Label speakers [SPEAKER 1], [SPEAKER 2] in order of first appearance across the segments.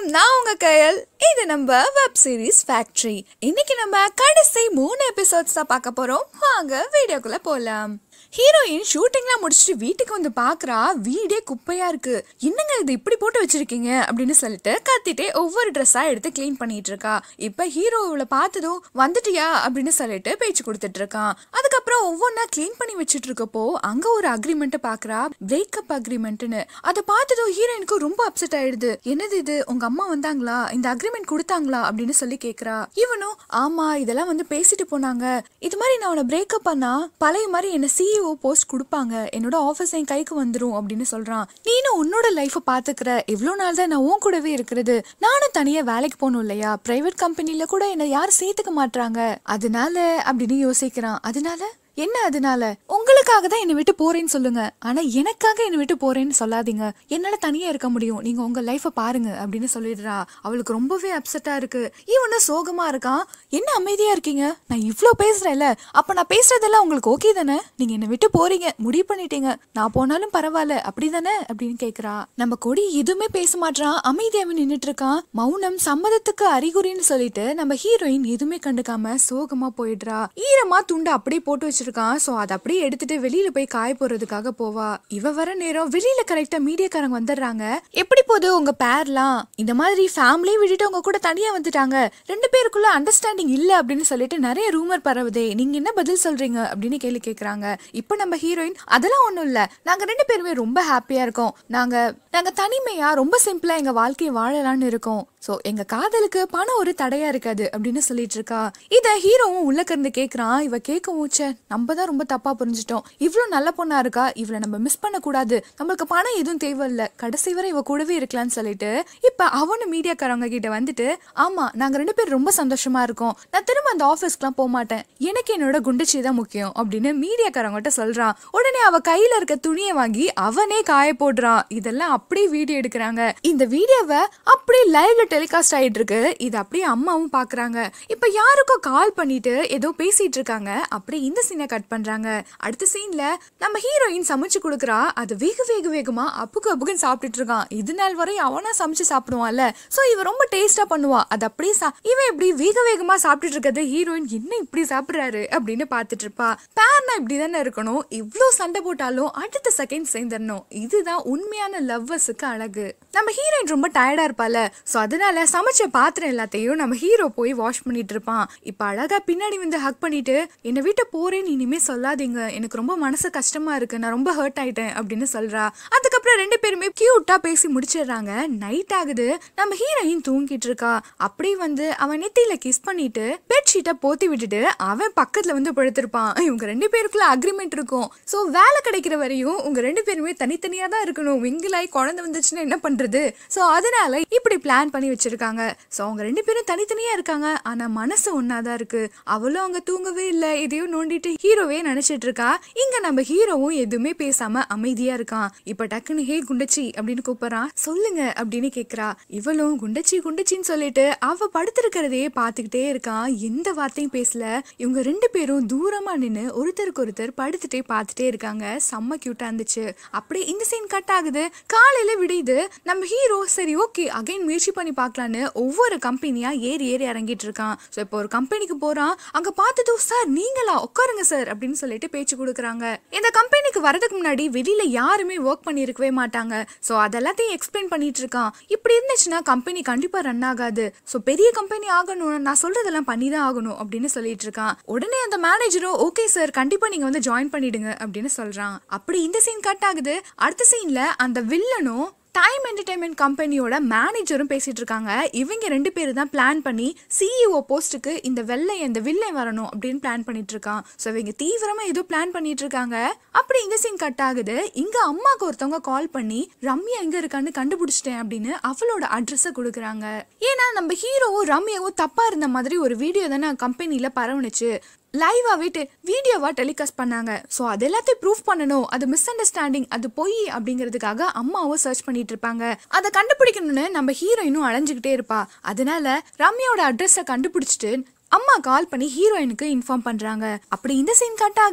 [SPEAKER 1] வணக்கம் நான் உங்க கயல் இது நம்ம வெப் சீரிஸ் ஃபேக்டரி இன்னைக்கு நம்ம கடைசி மூணு எபிசோட்ஸ் தான் பார்க்க போறோம் வாங்க வீடியோக்குள்ள போலாம் ஹீரோயின் ஷூட்டிங்லாம் முடிச்சுட்டு வீட்டுக்கு வந்து பாக்குறா வீடே குப்பையா இருக்கு என்னங்க இது இப்படி போட்டு வச்சிருக்கீங்க அப்படின்னு சொல்லிட்டு கத்திட்டே ஒவ்வொரு ட்ரெஸ்ஸா எடுத்து க்ளீன் பண்ணிட்டு இருக்கா இப்ப ஹீரோவில் பார்த்ததும் வந்துட்டியா அப்படின்னு சொல்லிட்டு பேச்சு கொடுத்துட்டு இருக்கான் அதுக்கப்புறம் ஒவ்வொன்றா க்ளீன் பண்ணி வச்சுட்டு இருக்கப்போ அங்க ஒரு அக்ரிமெண்ட் பாக்குறா பிரேக்கப் அக்ரிமெண்ட்னு அதை பார்த்ததும் ஹீரோயினுக்கு ரொம்ப அப்செட் ஆயிடுது என்னது இது உங்க அம்மா வந்தாங்களா இந்த அக்ரிமெண்ட் கொடுத்தாங்களா அப்படின்னு சொல்லி கேக்குறா இவனும் ஆமா இதெல்லாம் வந்து பேசிட்டு போனாங்க இது மாதிரி நான் உன பிரேக்கப் பண்ணா பழைய மாதிரி என்ன சிஇஓ போஸ்ட் கொடுப்பாங்க என்னோட ஆஃபீஸ் என் கைக்கு வந்துரும் அப்படின்னு சொல்றான் நீனும் உன்னோட லைஃப பாத்துக்கிற எவ்வளவு நாள் தான் நான் உன் கூடவே இருக்கிறது நானும் தனியா வேலைக்கு போகணும் இல்லையா பிரைவேட் கம்பெனில கூட என்ன யாரும் சேர்த்துக்க மாட்றாங்க அதனால அப்படின்னு யோசிக்கிறான் அதனால என்ன அதனால உங்களுக்காக தான் என்னை விட்டு போறேன்னு சொல்லுங்க ஆனா எனக்காக என்னை விட்டு போறேன்னு சொல்லாதீங்க என்னால தனியா இருக்க முடியும் நீங்க உங்க லைஃப பாருங்க அப்படின்னு சொல்லிடுறா அவளுக்கு ரொம்பவே அப்செட்டா இருக்கு இவனும் சோகமா இருக்கான் என்ன அமைதியா இருக்கீங்க நான் இவ்ளோ பேசுறேன்ல அப்ப நான் பேசுறதெல்லாம் உங்களுக்கு ஓகே தானே நீங்க என்னை விட்டு போறீங்க முடிவு பண்ணிட்டீங்க நான் போனாலும் பரவாயில்ல அப்படிதானே அப்படின்னு கேக்குறா நம்ம கொடி எதுவுமே பேச மாட்டான் அமைதியாவே நின்னுட்டு இருக்கான் மௌனம் சம்மதத்துக்கு அறிகுறின்னு சொல்லிட்டு நம்ம ஹீரோயின் எதுவுமே கண்டுக்காம சோகமா போயிடுறா ஈரமா துண்டு அப்படியே போட்டு வச்சிருக்கான் சோ அதை அப்படியே எடுத்துட்டு வெளியில போய் காய போறதுக்காக போவா இவ வர நேரம் வெளியில கரெக்டா மீடியாக்காரங்க வந்துடுறாங்க எப்படி போகுது உங்க பேர்லாம் இந்த மாதிரி ஃபேமிலி விட்டுட்டு உங்க கூட தனியா வந்துட்டாங்க ரெண்டு பேருக்குள்ள அண்டர்ஸ்டாண்டிங் இல்ல அப்படின்னு சொல்லிட்டு நிறைய ரூமர் பரவுதே நீங்க என்ன பதில் சொல்றீங்க அப்படின்னு கேள்வி கேக்குறாங்க இப்போ நம்ம ஹீரோயின் அதெல்லாம் ஒண்ணும் இல்ல நாங்க ரெண்டு பேருமே ரொம்ப ஹாப்பியா இருக்கோம் நாங்க நாங்க தனிமையா ரொம்ப சிம்பிளா எங்க வாழ்க்கையை வாழலாம்னு இருக்கோம் சோ எங்க காதலுக்கு பணம் ஒரு தடையா இருக்காது அப்படின்னு சொல்லிட்டு இருக்கா இத ஹீரோவும் உள்ள இருந்து கேக்குறான் இவ கேட்கவும் ச்சே நம்ம தான் ரொம்ப தப்பா புரிஞ்சிட்டோம் இவ்ளோ நல்ல பொண்ணா இருக்கா இவளை நம்ம மிஸ் பண்ண கூடாது நம்மளுக்கு பணம் எதுவும் தேவையில்ல கடைசி வரை இவ கூடவே இருக்கலாம்னு சொல்லிட்டு இப்ப அவனும் மீடியாக்காரங்க கிட்ட வந்துட்டு ஆமா நாங்க ரெண்டு பேரும் ரொம்ப சந்தோஷமா இருக்கோம் நான் திரும்ப அந்த ஆபீஸ்க்குலாம் போக மாட்டேன் எனக்கு என்னோட குண்டுச்சி தான் முக்கியம் அப்படின்னு மீடியாக்காரங்கிட்ட சொல்றான் உடனே அவ கையில இருக்க துணியை வாங்கி அவனே காய போடுறான் இதெல்லாம் அப்படியே வீடியோ எடுக்கிறாங்க இந்த வீடியோவை அப்படியே லைவ்ல டெலிகாஸ்ட் ஆயிட்டு இருக்கு இது அப்படியே அம்மாவும் பாக்குறாங்க இப்ப யாருக்கோ கால் பண்ணிட்டு ஏதோ பேசிட்டு இருக்காங்க அப்படியே இந்த சீனை கட் பண்றாங்க அடுத்த சீன்ல நம்ம ஹீரோயின் சமைச்சு கொடுக்குறா அது வேக வேக வேகமா அப்புக்கு அப்புக்குன்னு சாப்பிட்டுட்டு இருக்கான் இது நாள் வரை அவனா சமைச்சு சாப்பிடுவான்ல சோ இவ ரொம்ப டேஸ்டா பண்ணுவா அது அப்படியே சா- இவன் இப்படி வேக வேகமா சாப்பிட்டுட்டு இருக்கிறது ஹீரோயின் என்ன இப்படி சாப்பிடுறாரு அப்படின்னு பார்த்துட்டு இருப்பா பேர்னா இப்படி தானே இருக்கணும் இவ்ளோ சண்டை போட்டாலும் அடுத்த செகண்ட் சேர்ந்துடணும் இதுதான் உண்மையான லவ்வர்ஸுக்கு அழகு நம்ம ஹீரோயின் ரொம்ப டயர்டா இருப்பால சோ அதனால சமைச்ச பாத்திரம் எல்லாத்தையும் நம்ம ஹீரோ போய் வாஷ் பண்ணிட்டு இருப்பான் இப்ப அழகா பின்னாடி வந்து ஹக் பண்ணிட்டு என்னை விட்டு போறேன்னு இனிமே சொல்லாதீங்க எனக்கு ரொம்ப மனசு கஷ்டமா இருக்கு நான் ரொம்ப ஹர்ட் ஆயிட்டேன் அப்படின்னு சொல்றா அதுக்கப்புறம் ரெண்டு பேருமே கியூட்டா பேசி முடிச்சிடுறாங்க நைட் ஆகுது நம்ம ஹீரோயின் தூங்கிட்டு இருக்கா அப்படியே வந்து அவன் நெத்தியில கிஸ் பண்ணிட்டு பெட்ஷீட்டை போத்தி விட்டுட்டு அவன் பக்கத்துல வந்து படுத்திருப்பான் இவங்க ரெண்டு பேருக்குள்ள அக்ரிமெண்ட் இருக்கும் சோ வேலை கிடைக்கிற வரையும் உங்க ரெண்டு பேருமே தனித்தனியா தான் இருக்கணும் விங்கிலாய் குழந்தை வந்துச்சுன்னா என்ன பண்றது சோ அதனால இப்படி பிளான் பண்ணி வச்சிருக்காங்க சோ அவங்க ரெண்டு பேரும் தனித்தனியா இருக்காங்க ஆனா மனசு ஒன்னாதான் இருக்கு அவளும் அங்க தூங்கவே இல்ல எதையோ நோண்டிட்டு ஹீரோவே நினைச்சிட்டு இருக்கா இங்க நம்ம ஹீரோவும் எதுவுமே பேசாம அமைதியா இருக்கான் இப்ப டக்குன்னு ஹே குண்டச்சி அப்படின்னு கூப்பிடுறான் சொல்லுங்க அப்படின்னு கேக்குறா இவளும் குண்டச்சி குண்டச்சின்னு சொல்லிட்டு அவ படுத்திருக்கிறதையே பாத்துக்கிட்டே இருக்கான் எந்த வார்த்தையும் பேசல இவங்க ரெண்டு பேரும் தூரமா நின்னு ஒருத்தருக்கு ஒருத்தர் படுத்துட்டே பார்த்துட்டே இருக்காங்க செம்ம கியூட்டா இருந்துச்சு அப்படியே இந்த சீன் கட் ஆகுது காலையில விடியுது நம்ம ஹீரோ சரி ஓகே அகைன் முயற்சி பண்ணி பார்க்கலான்னு ஒவ்வொரு கம்பெனியா ஏறி ஏறி இறங்கிட்டு இருக்கான் ஸோ இப்போ ஒரு கம்பெனிக்கு போறான் அங்க பார்த்ததும் சார் நீங்களா உட்காருங்க சார் அப்படின்னு சொல்லிட்டு பேச்சு கொடுக்குறாங்க இந்த கம்பெனிக்கு வரதுக்கு முன்னாடி வெளியில யாருமே ஒர்க் பண்ணியிருக்கவே மாட்டாங்க ஸோ அதெல்லாத்தையும் எக்ஸ்பிளைன் பண்ணிட்டு இருக்கான் இப்படி இருந்துச்சுன்னா கம்பெனி கண்டிப்பா ரன் ஆகாது ஸோ பெரிய கம்பெனி ஆகணும் நான் சொல்றதெல்லாம் பண்ணி தான் ஆகணும் அப்படின்னு சொல்லிட்டு இருக்கான் உடனே அந்த மேனேஜரும் ஓகே சார் கண்டிப்பா நீங்க வந்து ஜாயின் பண்ணிடுங்க அப்படின்னு சொல்றான் அப்படி இந்த சீன் கட் ஆகுது அடுத்த சீன்ல அந்த வில்லனும் டைம் என்டர்டைன்மெண்ட் கம்பெனியோட மேனேஜரும் பேசிட்டு இருக்காங்க இவங்க ரெண்டு பேரும் தான் பிளான் பண்ணி சிஇஓ போஸ்ட்டுக்கு இந்த வெள்ளை இந்த வில்லை வரணும் அப்படின்னு பிளான் பண்ணிட்டு இருக்கான் ஸோ இவங்க தீவிரமா ஏதோ பிளான் பண்ணிட்டு இருக்காங்க அப்படி இந்த சீன் கட் ஆகுது இங்க அம்மாக்கு ஒருத்தவங்க கால் பண்ணி ரம்யா எங்க இருக்கான்னு கண்டுபிடிச்சிட்டேன் அப்படின்னு அவளோட அட்ரஸை கொடுக்குறாங்க ஏன்னா நம்ம ஹீரோவும் ரம்யாவும் தப்பா இருந்த மாதிரி ஒரு வீடியோ தானே கம்பெனில பரவுனுச்சு லைவாவே வீடியோவா டெலிகாஸ்ட் பண்ணாங்க ஸோ அது எல்லாத்தையும் ப்ரூஃப் பண்ணணும் அது மிஸ் அண்டர்ஸ்டாண்டிங் அது பொய் அப்படிங்கிறதுக்காக அம்மாவும் சர்ச் பண்ணிட்டு இருப்பாங்க அதை கண்டுபிடிக்கணும்னு நம்ம ஹீரோயினும் அலைஞ்சுக்கிட்டே இருப்பா அதனால ரம்யாவோட அட்ரஸை கண்டுபிடிச்சிட்டு அம்மா கால் பண்ணி ஹீரோயினுக்கு இன்ஃபார்ம் பண்றாங்க அப்படி இந்த சீன் கட் ஆகுது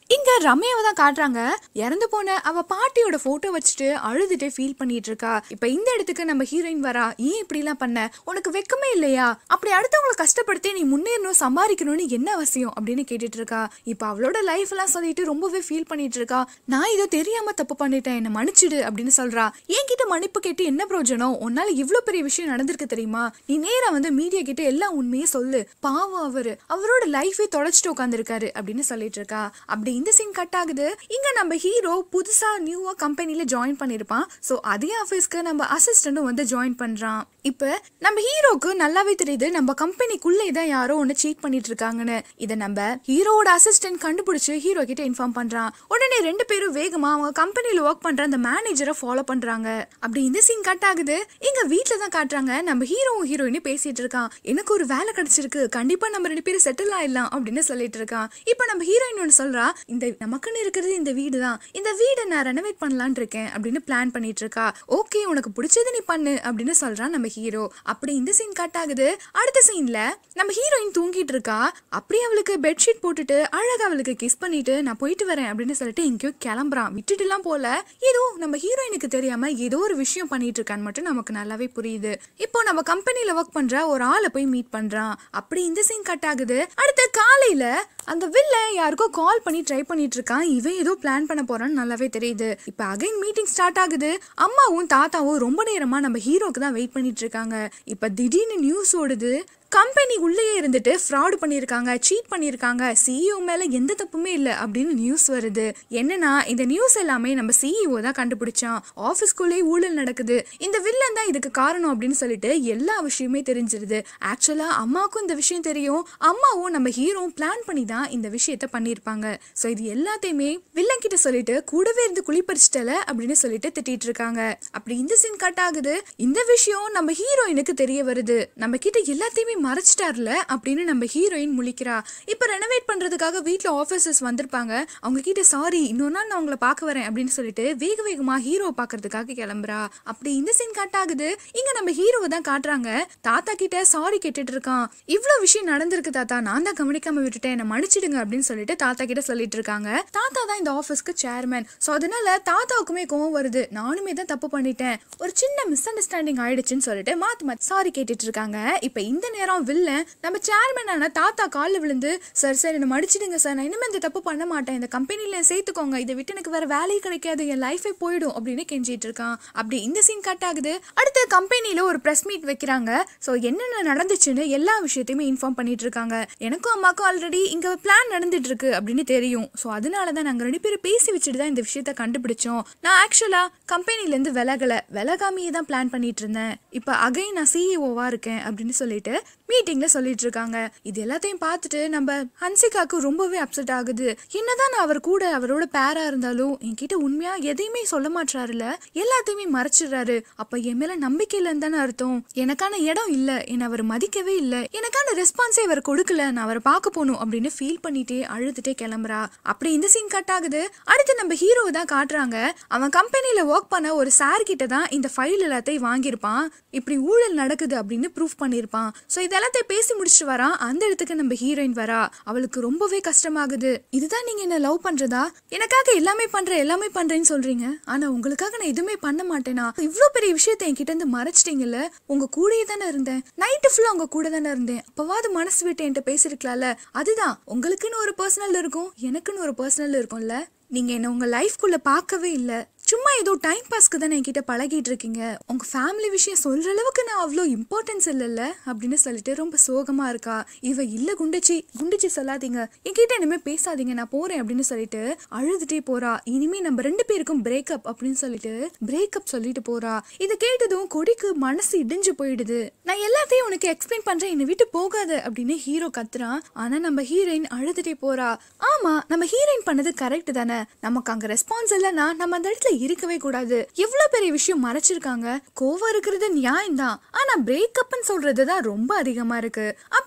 [SPEAKER 1] இங்க ரம்யாவை தான் காட்டுறாங்க இறந்து போன அவ பாட்டியோட போட்டோ வச்சுட்டு அழுதுட்டே ஃபீல் பண்ணிட்டு இருக்கா இப்ப இந்த இடத்துக்கு நம்ம ஹீரோயின் வரா ஏன் இப்படி எல்லாம் பண்ண உனக்கு வெக்கமே இல்லையா அப்படி அடுத்தவங்களை கஷ்டப்படுத்தி நீ முன்னேறணும் சம்பாதிக்கணும்னு என்ன அவசியம் அப்படின்னு கேட்டுட்டு இருக்கா இப்ப அவளோட லைஃப் எல்லாம் சொல்லிட்டு ரொம்பவே ஃபீல் பண்ணிட்டு இருக்கா நான் இதோ தெரியாம தப்பு பண்ணிட்டேன் என்ன மன்னிச்சிடு அப்படின்னு சொல்றா என்கிட்ட மன்னிப்பு கேட்டு என்ன பிரயோஜனம் உன்னால இவ்ளோ பெரிய விஷயம் நடந்திருக்கு தெரியுமா நீ நேரா வந்து மீடியா கிட்ட எல்லா உண்மையே சொல்லு பாவம் அவரு அவரோட லைஃபே தொலைச்சிட்டு உட்காந்துருக்காரு அப்படின்னு சொல்லிட்டு இருக்கா அப்படி இந்த சீன் கட் ஆகுது இங்க நம்ம ஹீரோ புதுசா நியூவா கம்பெனில ஜாயின் பண்ணிருப்பான் சோ அதே ஆபீஸ்க்கு நம்ம அசிஸ்டன்டும் வந்து ஜாயின் பண்றான் இப்ப நம்ம ஹீரோக்கு நல்லாவே தெரியுது நம்ம கம்பெனிக்குள்ளே தான் யாரோ ஒன்னு சீட் பண்ணிட்டு இருக்காங்கன்னு இதை நம்ம ஹீரோவோட அசிஸ்டன்ட் கண்டுபிடிச்சு ஹீரோ கிட்ட இன்ஃபார்ம் பண்றான் உடனே ரெண்டு பேரும் வேகமா அவங்க கம்பெனில ஒர்க் பண்ற அந்த மேனேஜரை ஃபாலோ பண்றாங்க அப்படி இந்த சீன் கட் ஆகுது இங்க வீட்ல தான் காட்டுறாங்க நம்ம ஹீரோவும் ஹீரோயினும் பேசிட்டு இருக்கான் எனக்கு ஒரு வேலை கிடைச்சிருக்கு கண்டிப்பா நம்ம ரெண்டு பேரும் செட்டில் ஆயிடலாம் அப்படின்னு சொல்லிட்டு இருக்கான் இப்ப நம்ம ஹீரோயின் ஒன்று சொல்றா இந்த நமக்குன்னு இருக்கிறது இந்த வீடு தான் இந்த வீடை நான் ரெனோவேட் பண்ணலான் இருக்கேன் அப்படின்னு பிளான் பண்ணிட்டு இருக்கா ஓகே உனக்கு பிடிச்சது நீ பண்ணு அப்படின்னு சொல்றான் நம்ம ஹீரோ அப்படி இந்த சீன் கட் ஆகுது அடுத்த சீன்ல நம்ம ஹீரோயின் தூங்கிட்டு இருக்கா அப்படியே அவளுக்கு பெட்ஷீட் போட்டுட்டு அழகா அவளுக்கு கிஸ் பண்ணிட்டு நான் போயிட்டு வரேன் அப்படின்னு சொல்லிட்டு எங்கேயோ கிளம்புறான் விட்டுட்டுலாம் போல ஏதோ நம்ம ஹீரோயினுக்கு தெரியாம ஏதோ ஒரு விஷயம் பண்ணிட்டு இருக்கான்னு மட்டும் நமக்கு நல்லாவே புரியுது இப்போ நம்ம கம்பெனில ஒர்க் பண்ற ஒரு ஆளை போய் மீட் பண்றான் அப்படி இந்த சீன் கட் ஆகுது அடுத்து காலையில அந்த வில்ல யாருக்கோ கால் பண்ணி ட்ரை பண்ணிட்டு இருக்கான் இவன் ஏதோ பிளான் பண்ண போறான்னு நல்லாவே தெரியுது இப்ப அகைன் மீட்டிங் ஸ்டார்ட் ஆகுது அம்மாவும் தாத்தாவும் ரொம்ப நேரமா நம்ம ஹீரோக்கு தான் வெயிட் பண்ணிட்டு இருக்காங்க இப்ப திடீர்னு நியூஸ் ஓடுது கம்பெனி உள்ளேயே இருந்துட்டு ஃப்ராடு பண்ணியிருக்காங்க சீட் பண்ணியிருக்காங்க சிஇஓ மேல எந்த தப்புமே இல்லை அப்படின்னு நியூஸ் வருது என்னன்னா இந்த நியூஸ் எல்லாமே நம்ம சிஇஓ தான் கண்டுபிடிச்சான் ஆஃபீஸ்க்குள்ளேயே ஊழல் நடக்குது இந்த வில்லன் தான் இதுக்கு காரணம் அப்படின்னு சொல்லிட்டு எல்லா விஷயமே தெரிஞ்சிருது ஆக்சுவலா அம்மாவுக்கும் இந்த விஷயம் தெரியும் அம்மாவும் நம்ம ஹீரோவும் பிளான் பண்ணி தான் இந்த விஷயத்த பண்ணியிருப்பாங்க ஸோ இது எல்லாத்தையுமே வில்லன் கிட்ட சொல்லிட்டு கூடவே இருந்து குளிப்பறிச்சிட்டல அப்படின்னு சொல்லிட்டு திட்டிட்டு இருக்காங்க அப்படி இந்த சீன் கட் ஆகுது இந்த விஷயம் நம்ம ஹீரோயினுக்கு தெரிய வருது நம்ம கிட்ட எல்லாத்தையுமே மறைச்சிட்டார்ல அப்படின்னு நம்ம ஹீரோயின் முழிக்கிறா இப்போ ரெனோவேட் பண்றதுக்காக வீட்டில் ஆஃபீஸர்ஸ் வந்திருப்பாங்க அவங்க கிட்ட சாரி இன்னொரு நாள் நான் உங்களை பார்க்க வரேன் அப்படின்னு சொல்லிட்டு வேக வேகமா ஹீரோ பார்க்கறதுக்காக கிளம்புறா அப்படி இந்த சீன் கட் ஆகுது இங்க நம்ம ஹீரோவை தான் காட்டுறாங்க தாத்தா கிட்ட சாரி கேட்டுட்டு இருக்கான் இவ்வளோ விஷயம் நடந்திருக்கு தாத்தா நான் தான் கவனிக்காம விட்டுட்டேன் என்னை மன்னிச்சிடுங்க அப்படின்னு சொல்லிட்டு தாத்தா கிட்ட சொல்லிட்டு இருக்காங்க தாத்தா தான் இந்த ஆஃபீஸ்க்கு சேர்மேன் ஸோ அதனால தாத்தாவுக்குமே கோவம் வருது நானுமே தான் தப்பு பண்ணிட்டேன் ஒரு சின்ன மிஸ் அண்டர்ஸ்டாண்டிங் ஆயிடுச்சுன்னு சொல்லிட்டு மாத்தி மாத்தி சாரி கேட்டுட்டு இருக்காங்க இப்போ இந்த நேரம் வில்லன் நம்ம சேர்மேனான தாத்தா காலில் விழுந்து சார் சார் என்ன மடிச்சிடுங்க சார் நான் இனிமே இந்த தப்பு பண்ண மாட்டேன் இந்த கம்பெனில சேர்த்துக்கோங்க இதை விட்டு எனக்கு வேற வேலையே கிடைக்காது என் லைஃபே போயிடும் அப்படின்னு கெஞ்சிட்டு இருக்கான் அப்படி இந்த சீன் கட் ஆகுது அடுத்து கம்பெனில ஒரு பிரஸ் மீட் வைக்கிறாங்க ஸோ என்னென்ன நடந்துச்சுன்னு எல்லா விஷயத்தையுமே இன்ஃபார்ம் பண்ணிட்டு இருக்காங்க எனக்கும் அம்மாக்கும் ஆல்ரெடி இங்க பிளான் நடந்துட்டு இருக்கு அப்படின்னு தெரியும் ஸோ அதனால தான் நாங்கள் ரெண்டு பேரும் பேசி வச்சுட்டு தான் இந்த விஷயத்த கண்டுபிடிச்சோம் நான் ஆக்சுவலா கம்பெனிலேருந்து விலகலை விலகாமையே தான் பிளான் பண்ணிட்டு இருந்தேன் இப்போ அகைன் நான் சிஇஓவா இருக்கேன் அப்படின்னு சொல்லிட்டு மீட்டிங்ல சொல்லிட்டு இருக்காங்க இது எல்லாத்தையும் பார்த்துட்டு நம்ம ஹன்சிகாக்கு ரொம்பவே அப்செட் ஆகுது என்னதான் நான் அவர் கூட அவரோட பேரா இருந்தாலும் என்கிட்ட உண்மையா எதையுமே சொல்ல மாட்டாருல எல்லாத்தையுமே மறைச்சிடுறாரு அப்ப என் மேல நம்பிக்கை இல்லைன்னு தானே அர்த்தம் எனக்கான இடம் இல்ல என்னை அவர் மதிக்கவே இல்லை எனக்கான ரெஸ்பான்ஸே அவர் கொடுக்கல நான் அவரை பார்க்க போகணும் அப்படின்னு ஃபீல் பண்ணிட்டே அழுதுட்டே கிளம்புறா அப்படி இந்த சீன் கட் ஆகுது அடுத்து நம்ம ஹீரோ தான் காட்டுறாங்க அவன் கம்பெனில ஒர்க் பண்ண ஒரு சார் கிட்ட தான் இந்த ஃபைல் எல்லாத்தையும் வாங்கியிருப்பான் இப்படி ஊழல் நடக்குது அப்படின்னு ப்ரூஃப் பண்ணியிருப்பான் ஸோ இதெல்லாத்தையும் பேசி முடிச்சுட்டு வரான் அந்த இடத்துக்கு நம்ம ஹீரோயின் வரா அவளுக்கு ரொம்பவே கஷ்டமாகுது இதுதான் நீங்க என்ன லவ் பண்றதா எனக்காக எல்லாமே பண்ற எல்லாமே பண்றேன்னு சொல்றீங்க ஆனா உங்களுக்காக நான் எதுவுமே பண்ண மாட்டேனா இவ்ளோ பெரிய விஷயத்த என்கிட்ட இருந்து மறைச்சிட்டீங்கல்ல உங்க கூடயே தானே இருந்தேன் நைட்டு ஃபுல்லா உங்க கூட தானே இருந்தேன் அப்பவாது மனசு விட்டு என்கிட்ட பேசிருக்கலாம்ல அதுதான் உங்களுக்குன்னு ஒரு பர்சனல் இருக்கும் எனக்குன்னு ஒரு பர்சனல் இருக்கும்ல நீங்க என்ன உங்க லைஃப்குள்ள பார்க்கவே இல்ல சும்மா ஏதோ டைம் பாஸ்க்கு தானே என்கிட்ட பழகிட்டு இருக்கீங்க உங்க ஃபேமிலி விஷயம் சொல்ற அளவுக்கு நான் அவ்வளோ இம்பார்ட்டன்ஸ் இல்லைல்ல அப்படின்னு சொல்லிட்டு ரொம்ப சோகமா இருக்கா இவ இல்ல குண்டுச்சி குண்டுச்சி சொல்லாதீங்க என்கிட்ட இனிமே பேசாதீங்க நான் போறேன் அப்படின்னு சொல்லிட்டு அழுதுட்டே போறா இனிமே நம்ம ரெண்டு பேருக்கும் பிரேக்கப் அப்படின்னு சொல்லிட்டு பிரேக்கப் சொல்லிட்டு போறா இதை கேட்டதும் கொடிக்கு மனசு இடிஞ்சு போயிடுது நான் எல்லாத்தையும் உனக்கு எக்ஸ்பிளைன் பண்றேன் என்னை விட்டு போகாத அப்படின்னு ஹீரோ கத்துறான் ஆனா நம்ம ஹீரோயின் அழுதுட்டே போறா ஆமா நம்ம ஹீரோயின் பண்ணது கரெக்ட் தானே நமக்கு அங்க ரெஸ்பான்ஸ் இல்லைன்னா நம்ம அந்த இடத்துல இருக்கவே கூடாது எவ்வளவு பெரிய விஷயம் மறைச்சிருக்காங்க கோவம் இருக்கிறது நியாயம் தான் ஆனா பிரேக்கப்னு சொல்றது தான் ரொம்ப அதிகமா இருக்கு அப்படி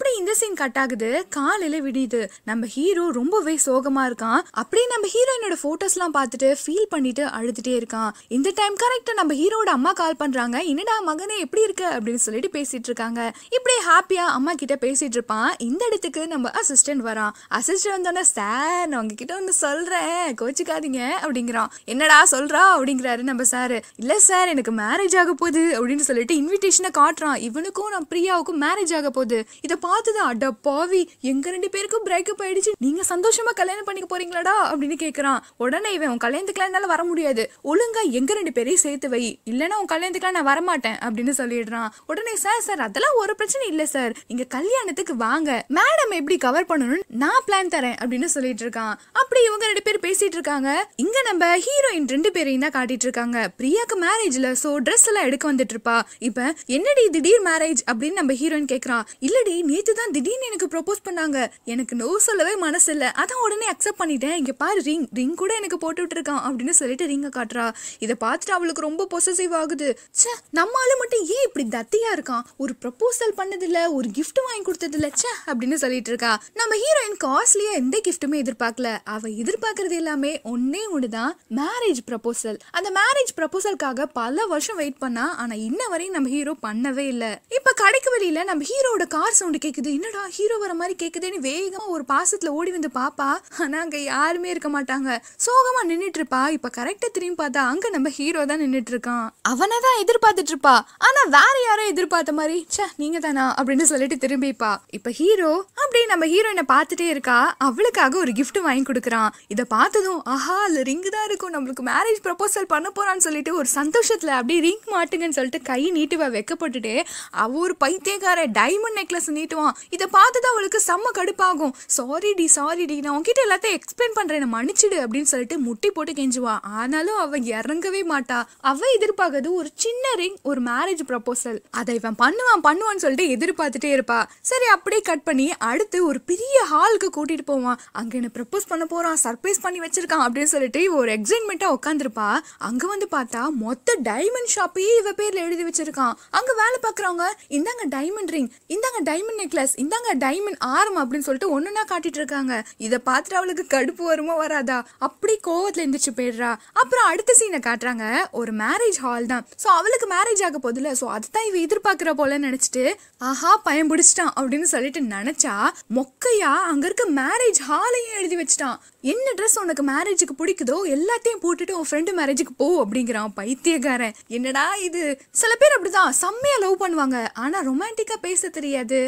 [SPEAKER 1] அப்படி இந்த சீன் கட் ஆகுது காலையில விடியுது நம்ம ஹீரோ ரொம்பவே சோகமா இருக்கான் அப்படியே நம்ம ஹீரோயினோட போட்டோஸ்லாம் பார்த்துட்டு ஃபீல் பண்ணிட்டு அழுதுட்டே இருக்கான் இந்த டைம் கரெக்டா நம்ம ஹீரோட அம்மா கால் பண்றாங்க என்னடா மகனே எப்படி இருக்க அப்படின்னு சொல்லிட்டு பேசிட்டு இருக்காங்க இப்படியே ஹாப்பியா அம்மா கிட்ட பேசிட்டு இருப்பான் இந்த இடத்துக்கு நம்ம அசிஸ்டன்ட் வரான் அசிஸ்டன்ட் வந்தோடனே சார் நான் உங்ககிட்ட ஒன்று சொல்றேன் கோச்சிக்காதீங்க அப்படிங்கிறான் என்னடா சொல்றா அப்படிங்கிறாரு நம்ம சார் இல்ல சார் எனக்கு மேரேஜ் ஆக போகுது அப்படின்னு சொல்லிட்டு இன்விடேஷனை காட்டுறான் இவனுக்கும் நான் பிரியாவுக்கும் மேரேஜ் ஆக போகுது இதை பார்த்துதான் அட பாவி எங்க ரெண்டு பேருக்கும் பிரேக்கப் ஆயிடுச்சு நீங்க சந்தோஷமா கல்யாணம் பண்ணிக்க போறீங்களாடா அப்படின்னு கேக்குறான் உடனே இவன் உன் கல்யாணத்துக்குலாம் என்னால வர முடியாது ஒழுங்கா எங்க ரெண்டு பேரையும் சேர்த்து வை இல்லைன்னா உன் கல்யாணத்துக்குலாம் நான் வரமாட்டேன் அப்படின்னு சொல்லிடுறான் உடனே சார் சார் அதெல்லாம் ஒரு பிரச்சனை இல்ல சார் நீங்க கல்யாணத்துக்கு வாங்க மேடம் எப்படி கவர் பண்ணணும்னு நான் பிளான் தரேன் அப்படின்னு சொல்லிட்டு இருக்கான் அப்படி இவங்க ரெண்டு பேர் பேசிட்டு இருக்காங்க இங்க நம்ம ஹீரோயின் ரெண்டு பேரையும் தான் காட்டிட்டு இருக்காங்க பிரியாக்கு மேரேஜ்ல சோ ட்ரெஸ் எல்லாம் எடுக்க வந்துட்டு இருப்பா இப்ப என்னடி திடீர் மேரேஜ் அப்படின்னு நம்ம ஹீரோயின் கேக்குறான் இல்லடி நேத்து தான் திடீர்னு எனக்கு ப்ரொபோஸ் பண்ணாங்க எனக்கு நோ சொல்லவே மனசு இல்ல அதான் உடனே அக்செப்ட் பண்ணிட்டேன் இங்க பாரு ரிங் ரிங் கூட எனக்கு போட்டு விட்டுருக்கான் அப்படின்னு சொல்லிட்டு ரிங்க காட்டுறா இதை பார்த்துட்டு அவளுக்கு ரொம்ப பொசசிவ் ஆகுது ச்சே நம்ம ஆளு மட்டும் ஏன் இப்படி தத்தியா இருக்கான் ஒரு ப்ரப்போசல் பண்ணதில்ல ஒரு கிஃப்ட் வாங்கி கொடுத்ததில்ல ச்சே அப்படின்னு சொல்லிட்டு இருக்கா நம்ம ஹீரோயின் காஸ்ட்லியா எந்த கிஃப்ட்டுமே எதிர்பார்க்கல அவ எதிர்பார்க்கறது எல்லாமே ஒன்னே ஒண்ணுதான் மேரேஜ் ப்ரப்போசல் அந்த மேரேஜ் ப்ரப்போசலுக்காக பல வருஷம் வெயிட் பண்ணா ஆனா இன்ன வரையும் நம்ம ஹீரோ பண்ணவே இல்ல இப்ப கடைக்கு வெளியில நம்ம ஹீரோட கார் சவுண்ட் கேக்குது என்னடா ஹீரோ வர மாதிரி கேக்குதுன்னு வேகமா ஒரு பாசத்துல ஓடி வந்து பாப்பா ஆனா அங்க யாருமே இருக்க மாட்டாங்க சோகமா நின்னுட்டு இருப்பா இப்ப கரெக்டா திரும்பி பார்த்தா அங்க நம்ம ஹீரோ தான் நின்னுட்டு இருக்கான் அவனை தான் எதிர்பார்த்துட்டு இருப்பா ஆனா வேற யாரோ எதிர்பார்த்த மாதிரி ச்சே நீங்க தானா அப்படின்னு சொல்லிட்டு திரும்பிப்பா இப்ப ஹீரோ அப்படியே நம்ம ஹீரோயினை பார்த்துட்டே இருக்கா அவளுக்காக ஒரு gift வாங்கி கொடுக்குறான் இதை பார்த்ததும் ஆஹா அதுல ரிங் தான் இருக்கும் நம்மளுக்கு மேரேஜ் ப்ரப்போசல் பண்ண போறான்னு சொல்லிட்டு ஒரு சந்தோஷத்துல அப்படியே ரிங் மாட்டுங்கன்னு சொல்லிட்டு கை நீட்டுவா வெக்கப்பட்டுட்டு அவ ஒரு பைத்தியக்கார டைமண்ட் நெக்லஸ் நீட்டுவான் இதை பார்த்துதான் அவளுக்கு செம்ம கடுப்பாகும் சாரி டி சாரி டி நான் உன்கிட்ட எல்லாத்தையும் எக்ஸ்பிளைன் பண்றேன் என்னை மன்னிச்சிடு அப்படின்னு சொல்லிட்டு முட்டி போட்டு கெஞ்சுவா ஆனாலும் அவ இறங்கவே மாட்டா அவ எதிர்பார்க்கறது ஒரு சின்ன ரிங் ஒரு மேரேஜ் ப்ரப்போசல் அதை இவன் பண்ணுவான் பண்ணுவான்னு சொல்லிட்டு எதிர்பார்த்துட்டே இருப்பா சரி அப்படியே கட் பண்ணி அடுத்து ஒரு பெரிய ஹாலுக்கு கூட்டிட்டு போவான் அங்க என்ன ப்ரப்போஸ் பண்ண போறான் சர்ப்ரைஸ் பண்ணி வச்சிருக்கான் அப்படின்னு சொல்லிட்டு இவ ஒரு எக்ஸைட்மெண்ட்டா உட்காந்துருப்பா அங்க வந்து பார்த்தா மொத்த டைமண்ட் ஷாப்பையே இவ பேர்ல எழுதி வச்சிருக்கான் அங்க வேலை பாக்குறவங்க இந்தாங்க டைமண்ட் ரிங் இந்தாங்க டைமண்ட் நெக்லஸ் இந்தாங்க டைமண்ட் ஆரம் அப்படின்னு சொல்லிட்டு ஒண்ணுனா காட்டிட்டு இருக்காங்க இதை பார்த்துட்டு அவளுக்கு கடுப்பு வருமா வராதா அப்படி கோவத்துல எந்திரிச்சு போயிடுறா அப்புறம் அடுத்த சீனை காட்டுறாங்க ஒரு மேரேஜ் ஹால் தான் ஸோ அவளுக்கு மேரேஜ் ஆக போதில்ல ஸோ அதுதான் இவ எதிர்பார்க்கிற போல நினைச்சிட்டு ஆஹா பயம் பிடிச்சிட்டான் அப்படின்னு சொல்லிட்டு நினைச்சா மொக்கையா அங்க இருக்க மேரேஜ் ஹாலையும் எழுதி வச்சிட்டான் என்ன ட்ரெஸ் உனக்கு மேரேஜுக்கு பிடிக்குதோ எல்லாத்தையும் போட்டுட்டு உன் ஃப்ரெண்டு மேரேஜுக்கு போ அப்படிங்கிறான் பைத்தியக்காரன் என்னடா இது சில பேர் அப்படிதான் செம்மையா லவ் பண்ணுவாங்க ஆனா ரொமான்டிக்கா பேச தெரியாது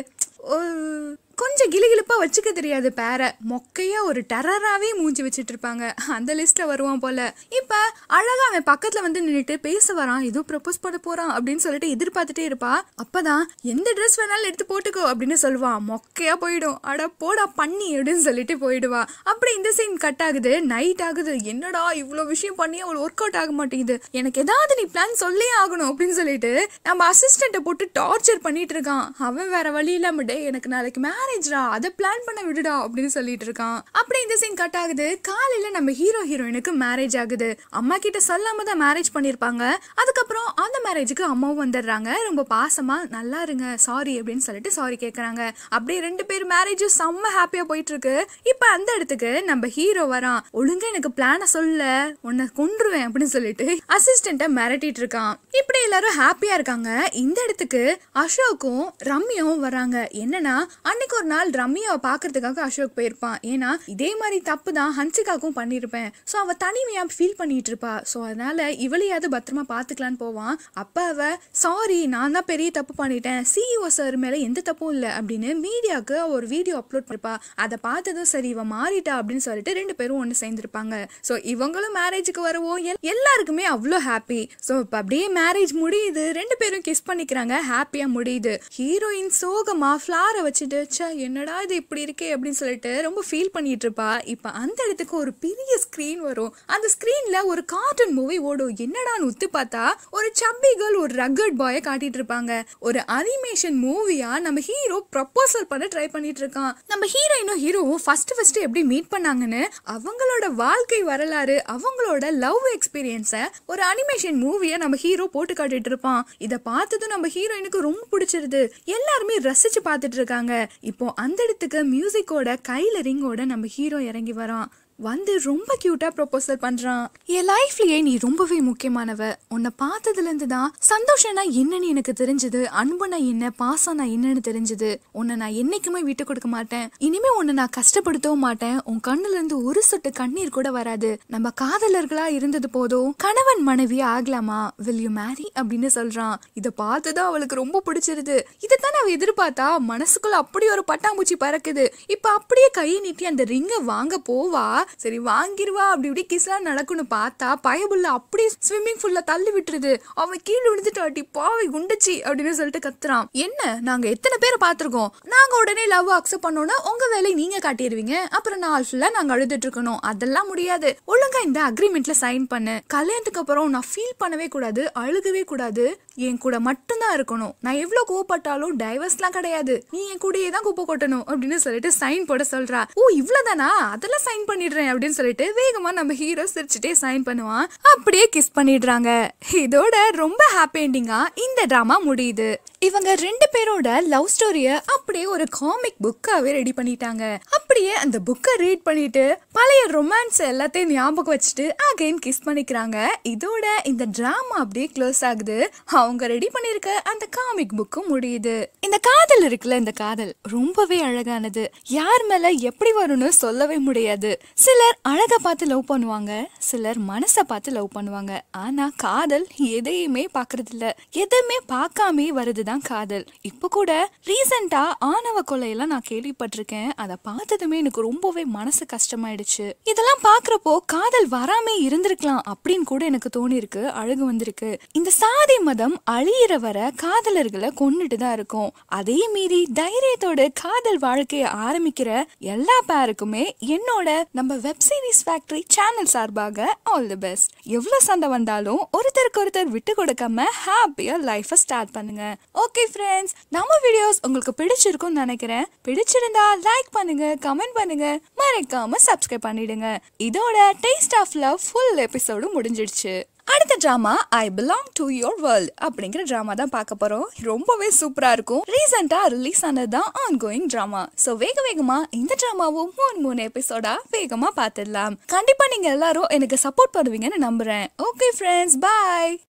[SPEAKER 1] ஒரு- கொஞ்சம் கிளுகிளுப்பா வச்சுக்க தெரியாது பேர மொக்கையா ஒரு டெரராவே மூஞ்சி வச்சுட்டு இருப்பாங்க அந்த லிஸ்ட்ல வருவான் போல இப்ப அழகா அவன் பக்கத்துல வந்து நின்னுட்டு பேச வரான் ஏதோ ப்ரப்போஸ் பண்ண போறான் அப்படின்னு சொல்லிட்டு எதிர்பார்த்துட்டே இருப்பா அப்பதான் எந்த ட்ரெஸ் வேணாலும் எடுத்து போட்டுக்கோ அப்படின்னு சொல்லுவான் மொக்கையா போயிடும் அட போடா பண்ணி அப்படின்னு சொல்லிட்டு போயிடுவா அப்படி இந்த சீன் கட் ஆகுது நைட் ஆகுது என்னடா இவ்வளோ விஷயம் பண்ணி அவள் ஒர்க் அவுட் ஆக மாட்டேங்குது எனக்கு ஏதாவது நீ பிளான் சொல்லே ஆகணும் அப்படின்னு சொல்லிட்டு நம்ம அசிஸ்டண்ட்டை போட்டு டார்ச்சர் பண்ணிட்டு இருக்கான் அவன் வேற வழி இல்லாம டே எனக்கு நாளைக்கு மேரேஜ்ரா அதை பிளான் பண்ண விடுடா அப்படின்னு சொல்லிட்டு இருக்கான் அப்படி இந்த சீன் கட் ஆகுது காலையில நம்ம ஹீரோ ஹீரோயினுக்கு மேரேஜ் ஆகுது அம்மா கிட்ட சொல்லாம தான் மேரேஜ் பண்ணிருப்பாங்க அதுக்கப்புறம் அந்த மேரேஜுக்கு அம்மாவும் வந்துடுறாங்க ரொம்ப பாசமா நல்லா இருங்க சாரி அப்படின்னு சொல்லிட்டு சாரி கேக்குறாங்க அப்படியே ரெண்டு பேர் மேரேஜும் செம்ம ஹாப்பியா போயிட்டு இருக்கு இப்ப அந்த இடத்துக்கு நம்ம ஹீரோ வரான் ஒழுங்கா எனக்கு பிளான சொல்ல உன்னை கொன்றுவேன் அப்படின்னு சொல்லிட்டு அசிஸ்டண்ட்டை மிரட்டிட்டு இருக்கான் இப்படி எல்லாரும் ஹாப்பியா இருக்காங்க இந்த இடத்துக்கு அசோக்கும் ரம்யாவும் வராங்க என்னன்னா அன்னைக்கு ஒரு நாள் ரம்யாவை பாக்குறதுக்காக அசோக் போயிருப்பான் ஏன்னா இதே மாதிரி தப்பு தான் ஹன்சிகாக்கும் பண்ணியிருப்பேன் ஸோ அவ தனிமையா ஃபீல் பண்ணிட்டு இருப்பா ஸோ அதனால இவளையாவது பத்திரமா பாத்துக்கலான்னு போவான் அப்ப அவ சாரி நான் தான் பெரிய தப்பு பண்ணிட்டேன் சிஇஓ சார் மேல எந்த தப்பும் இல்லை அப்படின்னு மீடியாவுக்கு ஒரு வீடியோ அப்லோட் பண்ணிருப்பா அதை பார்த்ததும் சரி இவ மாறிட்டா அப்படின்னு சொல்லிட்டு ரெண்டு பேரும் ஒன்று சேர்ந்திருப்பாங்க ஸோ இவங்களும் மேரேஜுக்கு வரவும் எல்- எல்லாருக்குமே அவ்வளோ ஹாப்பி ஸோ இப்போ அப்படியே மேரேஜ் முடியுது ரெண்டு பேரும் கிஸ் பண்ணிக்கிறாங்க ஹாப்பியா முடியுது ஹீரோயின் சோகமா ஃப்ளாரை வச்சுட்டு ச்சே என்னடா இது இப்படி இருக்கே அப்படின்னு சொல்லிட்டு ரொம்ப ஃபீல் பண்ணிட்டு இருப்பா இப்போ அந்த இடத்துக்கு ஒரு பெரிய ஸ்க்ரீன் வரும் அந்த ஸ்க்ரீன்ல ஒரு கார்ட்டூன் மூவி ஓடும் என்னடான்னு உத்து பார்த்தா ஒரு சப்பி கேர்ள் ஒரு ரக்கட் பாயை காட்டிட்டு இருப்பாங்க ஒரு அனிமேஷன் மூவியா நம்ம ஹீரோ ப்ரப்போசல் பண்ண ட்ரை பண்ணிட்டு இருக்கான் நம்ம ஹீரோயினும் ஹீரோவும் ஃபர்ஸ்ட் ஃபர்ஸ்ட் எப்படி மீட் பண்ணாங்கன்னு அவங்களோட வாழ்க்கை வரலாறு அவங்களோட லவ் எக்ஸ்பீரியன்ஸை ஒரு அனிமேஷன் மூவியை நம்ம ஹீரோ போட்டு காட்டிட்டு இருப்பான் இதை பார்த்ததும் நம்ம ஹீரோயினுக்கு ரொம்ப பிடிச்சிருது எல்லாருமே ரசிச்சு பார்த்துட்டு இருக்காங்க இப்போ அந்த இடத்துக்கு மியூசிக்கோட கையில ரிங்கோட நம்ம ஹீரோ இறங்கி வரான் வந்து ரொம்ப கியூட்டா ப்ரொபோசல் பண்றான் என் லைஃப்லயே நீ ரொம்பவே முக்கியமானவ உன்னை பார்த்ததுல இருந்து தான் சந்தோஷம்னா என்னன்னு எனக்கு தெரிஞ்சது அன்புனா என்ன பாசம்னா என்னன்னு தெரிஞ்சது உன்னை நான் என்னைக்குமே விட்டு கொடுக்க மாட்டேன் இனிமே உன்னை நான் கஷ்டப்படுத்தவும் மாட்டேன் உன் கண்ணுல இருந்து ஒரு சொட்டு கண்ணீர் கூட வராது நம்ம காதலர்களா இருந்தது போதும் கணவன் மனைவி ஆகலாமா வில் யூ மேரி அப்படின்னு சொல்றான் இதை பார்த்துதான் அவளுக்கு ரொம்ப பிடிச்சிருது இதைத்தான் அவ எதிர்பார்த்தா மனசுக்குள்ள அப்படி ஒரு பட்டாம்பூச்சி பறக்குது இப்ப அப்படியே கையை நீட்டி அந்த ரிங்கை வாங்க போவா சரி வாங்கிருவா அப்படி இப்படி கிஸ்லாம் நடக்கும்னு பார்த்தா பயபுள்ள அப்படியே ஸ்விம்மிங் ஃபுல்ல தள்ளி விட்டுருது அவன் கீழே விழுந்துட்டு அடி பாவை குண்டுச்சி அப்படின்னு சொல்லிட்டு கத்துறான் என்ன நாங்க எத்தனை பேரை பார்த்திருக்கோம் நாங்க உடனே லவ் அக்செப்ட் பண்ணோம்னா உங்க வேலையை நீங்க காட்டிடுவீங்க அப்புறம் நாள் ஃபுல்லா நாங்க அழுதுட்டு இருக்கணும் அதெல்லாம் முடியாது ஒழுங்கா இந்த அக்ரிமெண்ட்ல சைன் பண்ணு கல்யாணத்துக்கு அப்புறம் நான் ஃபீல் பண்ணவே கூடாது அழுகவே கூடாது என் கூட மட்டும்தான் இருக்கணும் நான் எவ்வளவு கோவப்பட்டாலும் டைவர்ஸ்லாம் கிடையாது நீ என் கூடயே தான் குப்பை கொட்டணும் அப்படின்னு சொல்லிட்டு சைன் போட சொல்றா ஓ இவ்வளவுதானா அதெல்லாம் சைன் பண்ணிடுறேன் அப்படின்னு சொல்லிட்டு வேகமா நம்ம ஹீரோ சிரிச்சுட்டே சைன் பண்ணுவான் அப்படியே கிஸ் பண்ணிடுறாங்க இதோட ரொம்ப ஹாப்பி எண்டிங்கா இந்த டிராமா முடியுது இவங்க ரெண்டு பேரோட லவ் ஸ்டோரிய அப்படியே ஒரு காமிக் புக்காவே ரெடி பண்ணிட்டாங்க அப்படியே அந்த புக்கை ரீட் பண்ணிட்டு பழைய ரொமான்ஸ் எல்லாத்தையும் ஞாபகம் வச்சுட்டு அகைன் கிஸ் பண்ணிக்கிறாங்க இதோட இந்த டிராமா அப்படியே க்ளோஸ் ஆகுது அவங்க ரெடி பண்ணிருக்க அந்த காமிக் புக்கும் முடியுது இந்த காதல் இருக்குல்ல இந்த காதல் ரொம்பவே அழகானது யார் மேல எப்படி வரும்னு சொல்லவே முடியாது சிலர் அழக பார்த்து லவ் பண்ணுவாங்க சிலர் மனசை பார்த்து லவ் பண்ணுவாங்க ஆனா காதல் எதையுமே பாக்குறது இல்ல எதுவுமே பார்க்காமே வருதுதான் காதல் இப்ப கூட ரீசெண்டா ஆணவ கொலையெல்லாம் நான் கேள்விப்பட்டிருக்கேன் அதை பார்த்ததுமே எனக்கு ரொம்பவே மனசு கஷ்டமாயிடுச்சு இதெல்லாம் பாக்குறப்போ காதல் வராமே இருந்திருக்கலாம் அப்படின்னு கூட எனக்கு தோணி இருக்கு அழகு வந்திருக்கு இந்த சாதி மதம் அழியிற வர காதலர்களை கொண்டுட்டு தான் இருக்கும் அதே மீறி தைரியத்தோட காதல் வாழ்க்கையை ஆரம்பிக்கிற எல்லா பேருக்குமே என்னோட நம்ம வெப் சீரிஸ் ஃபேக்டரி சேனல் சார்பாக ஆல் தி பெஸ்ட் எவ்வளவு சண்டை வந்தாலும் ஒருத்தருக்கு ஒருத்தர் விட்டு கொடுக்காம ஹாப்பியா லைஃபை ஸ்டார்ட் பண்ணுங்க ஓகே ஃப்ரெண்ட்ஸ் நம்ம வீடியோஸ் உங்களுக்கு பிடிச்சிருக்கும்னு நினைக்கிறேன் பிடிச்சிருந்தா லைக் பண்ணுங்க கமெண்ட் பண்ணுங்க மறக்காம சப்ஸ்கிரைப் பண்ணிடுங்க இதோட taste of love full episode முடிஞ்சிடுச்சு அடுத்த drama I belong to your world அப்படிங்கிற டிராமா தான் பார்க்க போறோம் ரொம்பவே சூப்பரா இருக்கும் ரீசெண்டா ரிலீஸ் ஆனது தான் ஆன் கோயிங் டிராமா ஸோ வேக வேகமா இந்த டிராமாவும் மூணு மூணு எபிசோடா வேகமா பார்த்துடலாம் கண்டிப்பா நீங்க எல்லாரும் எனக்கு சப்போர்ட் பண்ணுவீங்கன்னு நம்புறேன் ஓகே ஃப்ரெண்ட்ஸ் பாய்